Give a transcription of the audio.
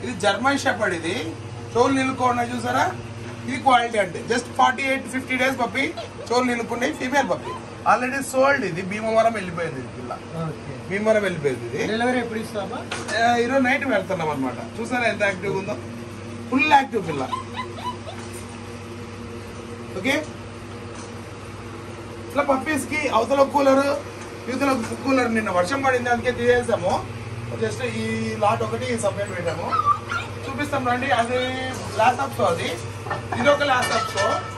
ఇది German shepherd ఇది చోలు నిలుకోండి చూసారా ఇది క్వాలిటీ అంటే just forty eight fifty days puppy చోలు నిలుకున్నాయి ఫీమేల్ పప్పి ఆల్రెడీ సోల్డ్ ఇది భీమవరం వెళ్ళిపోయింది ఇది పిల్ల ఓకే భీమవరం వెళ్ళిపోయింది ఇది డెలివరీ ఎప్పుడు ఇస్తామా ఆ, ఈరోజు నైట్ వెళ్తున్నాం అనమాట చూసారా ఎంత యాక్టివ్ ఉందో ఫుల్ యాక్టివ్ పిల్ల ఓకే ఇట్లా పప్పీస్ కి అవతల కూలర్ యువతల కూలర్ నిన్న వర్షం పడింది అందుకే తీసేసాము జస్ట్ ఈ లాట్ ఒకటి సపరేట్ పెట్టాము చూపిస్తాం రండి అది లాసాప్స్ అది ఇది ఒక లాసాప్స్